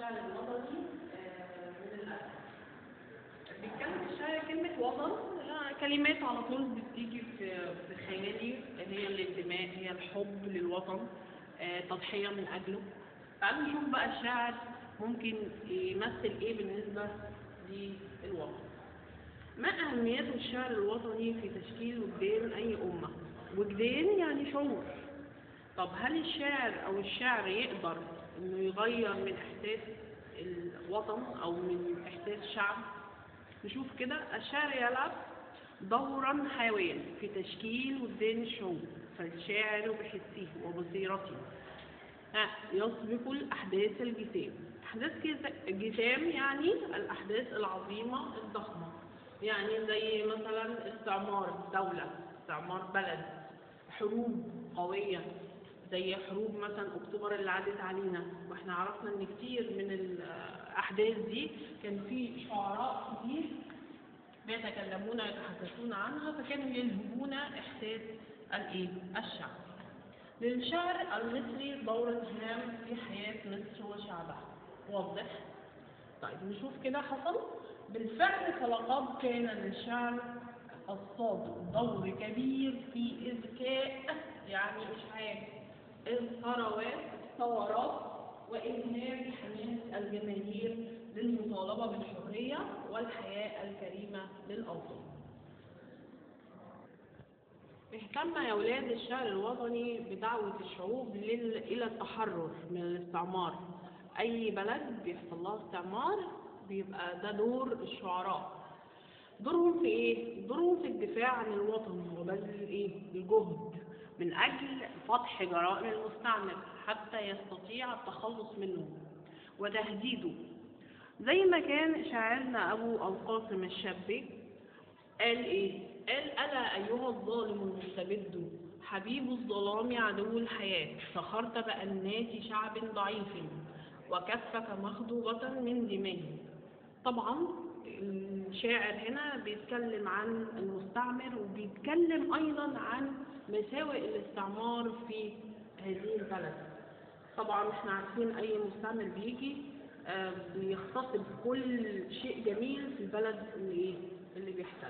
الشعر الوطني آه، من الأدب بيتكلم الشعر كلمة وطن آه، كلمات على طول بتيجي في في خيالي هي الانتماء هي الحب للوطن آه، تضحية من أجله تعالوا نشوف بقى الشاعر ممكن يمثل إيه بالنسبة للوطن ما أهمية الشعر الوطني في تشكيل وجدان أي أمة؟ وجدان يعني شعور طب هل الشاعر أو الشعر يقدر إنه يغير من إحساس الوطن أو من إحساس الشعب؟ نشوف كده الشعر يلعب دورا حيويا في تشكيل وجدان الشعوب فالشاعر بحسه وبصيرته ها، يسبق الأحداث الجسام أحداث جس- الجسام يعني الأحداث العظيمة الضخمة يعني زي مثلا استعمار دولة استعمار بلد حروب قوية زي حروب مثلا أكتوبر اللي عدت علينا واحنا عرفنا إن كتير من الأحداث دي كان في شعراء كتير بيتكلمون ويتحدثون عنها فكانوا يلهبون إحساس الإيه؟ الشعب للشعر المصري دور هام في حياة مصر وشعبها واضح؟ طيب نشوف كده حصل بالفعل فلقد كان للشعر الصادق دور كبير في إذكاء يعني إشعاع الثروات الثورات وإلهام حماس الجماهير للمطالبة بالحرية والحياة الكريمة للأوطان اهتم يا ولاد الشعر الوطني بدعوة الشعوب لل... إلى التحرر من الاستعمار أي بلد بيحصل لها استعمار بيبقى ده دور الشعراء دورهم في إيه؟ دورهم في الدفاع عن الوطن وبذل إيه؟ الجهد من أجل فتح جرائم المستعمر حتى يستطيع التخلص منه وتهديده زي ما كان شاعرنا أبو القاسم الشابي قال ايه قال الا ايها الظالم المستبد حبيب الظلام عدو الحياة سخرت بأنات شعب ضعيف وكفك مخضوبة من دمائه طبعا الشاعر هنا بيتكلم عن المستعمر وبيتكلم ايضا عن مساوئ الاستعمار في هذه البلد طبعا احنا عارفين اي مستعمر بيجي آه، بيغتصب كل شيء جميل في البلد اللي ايه اللي بيحتل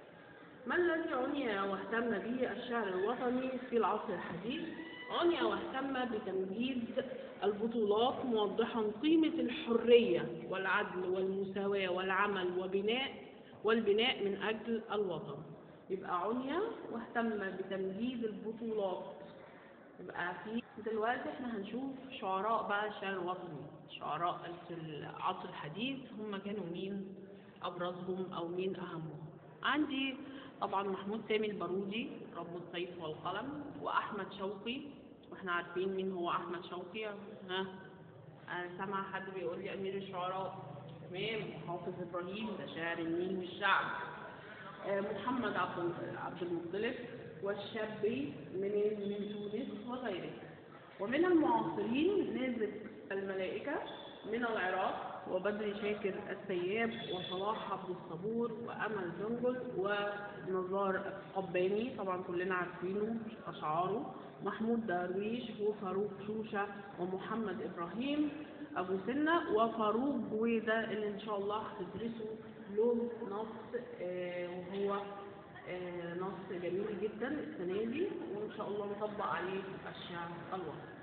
ما الذي عني واهتم به الشعر الوطني في العصر الحديث عني واهتم بتمجيد البطولات موضحا قيمة الحرية والعدل والمساواة والعمل وبناء والبناء من أجل الوطن يبقى عنيا واهتم بتمجيد البطولات يبقى في دلوقتي احنا هنشوف شعراء بقى الشعر الوطني شعراء في العصر الحديث هم كانوا مين ابرزهم او مين اهمهم عندي طبعا محمود سامي البارودي رب السيف والقلم واحمد شوقي واحنا عارفين مين هو احمد شوقي ها انا سامع حد بيقول لي امير الشعراء تمام حافظ ابراهيم ده شاعر النيل والشعب آه، محمد عبد عبد المطلب والشابي من من تونس وغيره ومن المعاصرين نازل الملائكة من العراق وبدر شاكر السياب وصلاح عبد الصبور وأمل زنجل ونزار قباني طبعا كلنا عارفينه أشعاره محمود درويش وفاروق شوشة ومحمد إبراهيم أبو سنة وفاروق جويدة اللي إن شاء الله هتدرسوا له نص آه، وهو آه، نص جميل جدا السنة دي وإن شاء الله نطبق عليه الشعر الوطني